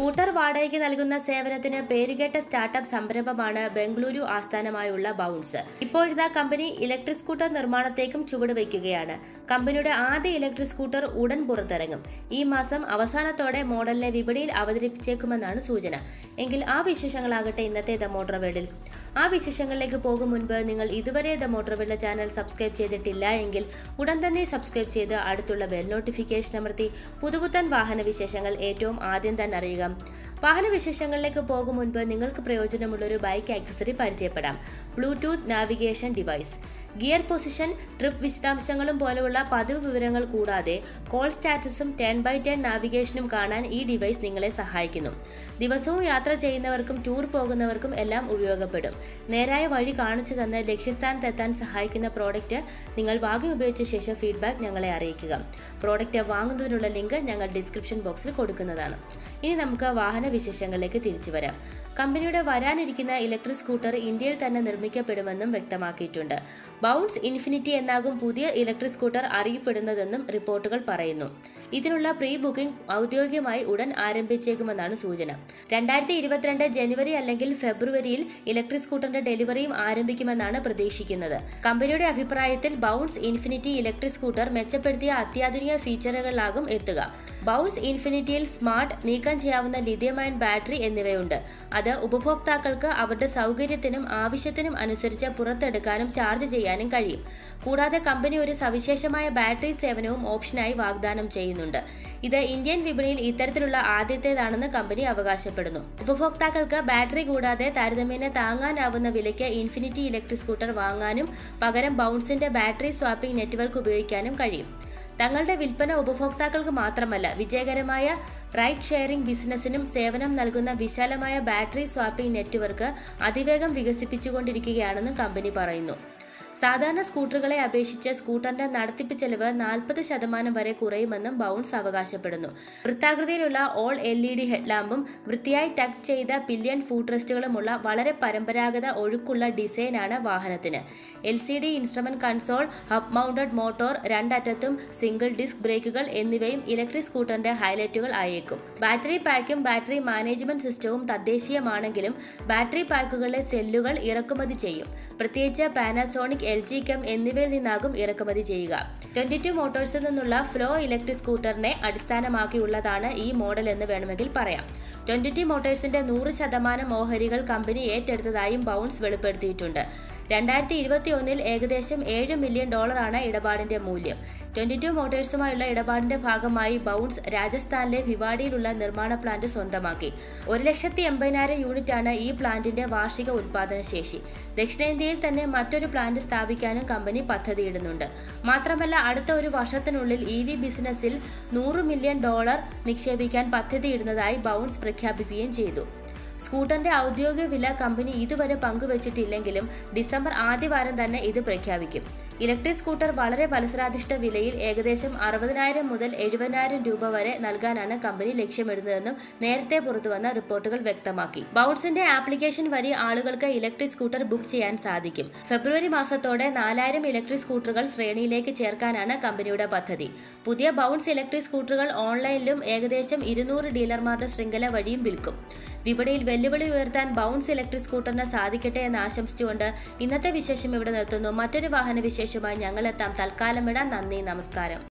scooter വാടകയ്ക്ക് നൽകുന്ന സേവനത്തിന് പേരുകേട്ട സ്റ്റാർട്ടപ്പ് സംരംഭമാണ് ബംഗളൂരു ആസ്ഥാനമായുള്ള ബൗൺസ് ഇപ്പോഴിതാ കമ്പനി ഇലക്ട്രിക് സ്കൂട്ടർ നിർമ്മാണത്തേക്കും ചുവടുവയ്ക്കുകയാണ് കമ്പനിയുടെ ആദ്യ ഇലക്ട്രിക് സ്കൂട്ടർ ഉടൻ പുറത്തിറങ്ങും ഈ മാസം അവസാനത്തോടെ മോഡലിനെ വിപണിയിൽ അവതരിപ്പിച്ചേക്കുമെന്നാണ് സൂചന എങ്കിൽ ആ വിശേഷങ്ങളാകട്ടെ ഇന്നത്തെ ദ മോട്ടോർ വേൾഡിൽ ആ വിശേഷങ്ങളിലേക്ക് പോകും മുൻപ് നിങ്ങൾ ഇതുവരെ the Motor World channel subscribe ചെയ്തിട്ടില്ല എങ്കിൽ ഉടൻ തന്നെ സബ്സ്ക്രൈബ് ചെയ്ത് അടുത്തുള്ള ബെൽ നോട്ടിഫിക്കേഷൻ അമർത്തി പുതുപുത്തൻ വാഹന വിശേഷങ്ങൾ ഏറ്റവും ആദ്യം തന്നെ അറിയുക വാഹന വിശേഷങ്ങളിലേക്ക് പോകും മുൻപ് നിങ്ങൾക്ക് പ്രയോജനമുള്ള ഒരു ബൈക്ക് ആക്സസറി പരിചയപ്പെടാം Bluetooth navigation device gear position trip വിശദാംശങ്ങളും പോലെയുള്ള പതിവ് വിവരങ്ങൾ കൂടാതെ കോൾ സ്റ്റാറ്റസും ടെൻ ബൈ ടെൻ നാവിഗേഷനും കാണാൻ ഈ ഡിവൈസ് നിങ്ങളെ സഹായിക്കുന്നു ദിവസവും യാത്ര ചെയ്യുന്നവർക്കും ടൂർ പോകുന്നവർക്കും എല്ലാം ഉപയോഗപ്പെടും നേരായ വഴി കാണിച്ചു തന്ന് ലക്ഷ്യസ്ഥാനത്തെത്താൻ സഹായിക്കുന്ന പ്രോഡക്റ്റ് നിങ്ങൾ വാങ്ങി ഉപയോഗിച്ച ശേഷം ഫീഡ്ബാക്ക് ഞങ്ങളെ അറിയിക്കുക പ്രോഡക്റ്റ് വാങ്ങുന്നതിനുള്ള ലിങ്ക് ഞങ്ങൾ ഡിസ്ക്രിപ്ഷൻ ബോക്സിൽ കൊടുക്കുന്നതാണ് ഇനി നമുക്ക് വാഹന വിശേഷങ്ങളിലേക്ക് തിരിച്ചു വരാം കമ്പനിയുടെ വരാനിരിക്കുന്ന ഇലക്ട്രിക് സ്കൂട്ടർ ഇന്ത്യയിൽ തന്നെ നിർമ്മിക്കപ്പെടുമെന്നും വ്യക്തമാക്കിയിട്ടുണ്ട് ബൗൺസ് ഇൻഫിനിറ്റി എന്നാകും പുതിയ ഇലക്ട്രിക് സ്കൂട്ടർ അറിയപ്പെടുന്നതെന്നും റിപ്പോർട്ടുകൾ പറയുന്നു ഇതിനുള്ള പ്രീ ബുക്കിംഗ് ഔദ്യോഗികമായി ഉടൻ ആരംഭിച്ചേക്കുമെന്നാണ് സൂചന രണ്ടായിരത്തി ഇരുപത്തിരണ്ട് ജനുവരി അല്ലെങ്കിൽ ഫെബ്രുവരിയിൽ ഇലക്ട്രിക് സ്കൂട്ടറിന്റെ ഡെലിവറിയും ആരംഭിക്കുമെന്നാണ് പ്രതീക്ഷിക്കുന്നത് കമ്പനിയുടെ അഭിപ്രായത്തിൽ ബൗൺസ് ഇൻഫിനിറ്റി ഇലക്ട്രിക് സ്കൂട്ടർ മെച്ചപ്പെടുത്തിയ അത്യാധുനിക ഫീച്ചറുകളിലാകും എത്തുക ബൗൺസ് ഇൻഫിനിറ്റിയിൽ സ്മാർട്ട് നീക്കം ചെയ്യാവുന്ന ലിഥിയം അയൺ ബാറ്ററി എന്നിവയുണ്ട് അത് ഉപഭോക്താക്കൾക്ക് അവരുടെ സൗകര്യത്തിനും ആവശ്യത്തിനും അനുസരിച്ച് പുറത്തെടുക്കാനും ചാർജ് ചെയ്യാനും കഴിയും കൂടാതെ കമ്പനി ഒരു സവിശേഷമായ ബാറ്ററി സേവനവും ഓപ്ഷനായി വാഗ്ദാനം ചെയ്യുന്നുണ്ട് ഇത് ഇന്ത്യൻ വിപണിയിൽ ഇത്തരത്തിലുള്ള ആദ്യത്തേതാണെന്ന് കമ്പനി അവകാശപ്പെടുന്നു ഉപഭോക്താക്കൾക്ക് ബാറ്ററി കൂടാതെ താരതമ്യേന താങ്ങാനാവുന്ന വിലയ്ക്ക് ഇൻഫിനിറ്റി ഇലക്ട്രിക് സ്കൂട്ടർ വാങ്ങാനും പകരം ബൗൺസിന്റെ ബാറ്ററി സ്വാപ്പിംഗ് നെറ്റ്വർക്ക് ഉപയോഗിക്കാനും കഴിയും തങ്ങളുടെ വിൽപ്പന ഉപഭോക്താക്കൾക്ക് മാത്രമല്ല വിജയകരമായ റൈഡ് ഷെയറിംഗ് ബിസിനസ്സിനും സേവനം നൽകുന്ന വിശാലമായ ബാറ്ററി സ്വാപ്പിംഗ് നെറ്റ്വർക്ക് അതിവേഗം വികസിപ്പിച്ചുകൊണ്ടിരിക്കുകയാണെന്നും കമ്പനി പറയുന്നു സാധാരണ സ്കൂട്ടറുകളെ അപേക്ഷിച്ച് സ്കൂട്ടറിന്റെ നടത്തിപ്പ് ചെലവ് നാൽപ്പത് ശതമാനം വരെ കുറയുമെന്നും ബൗൺസ് അവകാശപ്പെടുന്നു വൃത്താകൃതിയിലുള്ള ഓൾ എൽ ഇ ഡി ഹെഡ്ലാമ്പും വൃത്തിയായി ടക്ക് ചെയ്ത പില്യൺ ഫൂട്ട് റെസ്റ്റുകളുമുള്ള വളരെ പരമ്പരാഗത ഒഴുക്കുള്ള ഡിസൈനാണ് വാഹനത്തിന് L C D instrument console hub mounted motor രണ്ടറ്റത്തും സിംഗിൾ ഡിസ്ക് ബ്രേക്കുകൾ എന്നിവയും ഇലക്ട്രിക് സ്കൂട്ടറിന്റെ ഹൈലൈറ്റുകൾ ആയേക്കും ബാറ്ററി പാക്കും ബാറ്ററി മാനേജ്മെന്റ് സിസ്റ്റവും തദ്ദേശീയമാണെങ്കിലും ബാറ്ററി പാക്കുകളിലെ സെല്ലുകൾ ഇറക്കുമതി ചെയ്യും പ്രത്യേകിച്ച് പാനാസോണിക് എൽ ജി കെം എന്നിവയിൽ നിന്നാകും ഇറക്കുമതി ചെയ്യുക ട്വന്റി ടു മോട്ടോഴ്സിൽ നിന്നുള്ള ഫ്ലോ ഇലക്ട്രിക് സ്കൂട്ടറിനെ അടിസ്ഥാനമാക്കിയുള്ളതാണ് ഈ മോഡൽ എന്ന് വേണമെങ്കിൽ പറയാം ട്വന്റി ടു മോട്ടോഴ്സിന്റെ നൂറ് ശതമാനം ഓഹരികൾ കമ്പനി ഏറ്റെടുത്തതായും ബൗൺസ് വെളിപ്പെടുത്തിയിട്ടുണ്ട് രണ്ടായിരത്തി ഇരുപത്തി ഒന്നിൽ ഏകദേശം ഏഴ് മില്യൺ ഡോളറാണ് ഇടപാടിന്റെ മൂല്യം ട്വന്റി ടു മോട്ടോഴ്സുമായുള്ള ഇടപാടിന്റെ ഭാഗമായി ബൗൺസ് രാജസ്ഥാനിലെ ഭിവാഡിയിലുള്ള നിർമ്മാണ പ്ലാന്റ് സ്വന്തമാക്കി ഒരു ലക്ഷത്തി എൺപതിനായിരം യൂണിറ്റാണ് ഈ പ്ലാന്റിന്റെ വാർഷിക ഉൽപാദന ശേഷി ദക്ഷിണേന്ത്യയിൽ തന്നെ മറ്റൊരു പ്ലാന്റ് സ്ഥാപിക്കാനും കമ്പനി പദ്ധതിയിടുന്നുണ്ട് മാത്രമല്ല അടുത്ത ഒരു വർഷത്തിനുള്ളിൽ ഇ വി ബിസിനസ്സിൽ നൂറ് മില്യൺ ഡോളർ നിക്ഷേപിക്കാൻ പദ്ധതിയിടുന്നതായി ബൗൺസ് പ്രഖ്യാപിക്കുകയും ചെയ്തു സ്കൂട്ടറിന്റെ ഔദ്യോഗിക വില കമ്പനി ഇതുവരെ പങ്കുവച്ചിട്ടില്ലെങ്കിലും ഡിസംബർ ആദ്യവാരം തന്നെ ഇത് പ്രഖ്യാപിക്കും ഇലക്ട്രിക് സ്കൂട്ടർ വളരെ മത്സരാധിഷ്ഠ വിലയിൽ ഏകദേശം അറുപതിനായിരം മുതൽ എഴുപതിനായിരം രൂപ വരെ നൽകാനാണ് കമ്പനി ലക്ഷ്യമിടുന്നതെന്നും നേരത്തെ പുറത്തുവന്ന റിപ്പോർട്ടുകൾ വ്യക്തമാക്കി ബൗൺസിന്റെ ആപ്ലിക്കേഷൻ വഴി ആളുകൾക്ക് ഇലക്ട്രിക് സ്കൂട്ടർ ബുക്ക് ചെയ്യാൻ സാധിക്കും ഫെബ്രുവരി മാസത്തോടെ നാലായിരം ഇലക്ട്രിക് സ്കൂട്ടറുകൾ ശ്രേണിയിലേക്ക് ചേർക്കാനാണ് കമ്പനിയുടെ പദ്ധതി പുതിയ ബൗൺസ് ഇലക്ട്രിക് സ്കൂട്ടറുകൾ ഓൺലൈനിലും ഏകദേശം ഇരുന്നൂറ് ഡീലർമാരുടെ ശൃംഖല വഴിയും വിൽക്കും വിപണിയിൽ വെല്ലുവിളി ഉയർത്താൻ ബൗൺസ് ഇലക്ട്രിക് സ്കൂട്ടറിന് സാധിക്കട്ടെ എന്ന് ആശംസിച്ചുകൊണ്ട് ഇന്നത്തെ വിശേഷം ഇവിടെ നിർത്തുന്നു മറ്റൊരു വാഹന വിശേഷമായി ഞങ്ങളെത്താം തൽക്കാലം വിടാം നന്ദി നമസ്കാരം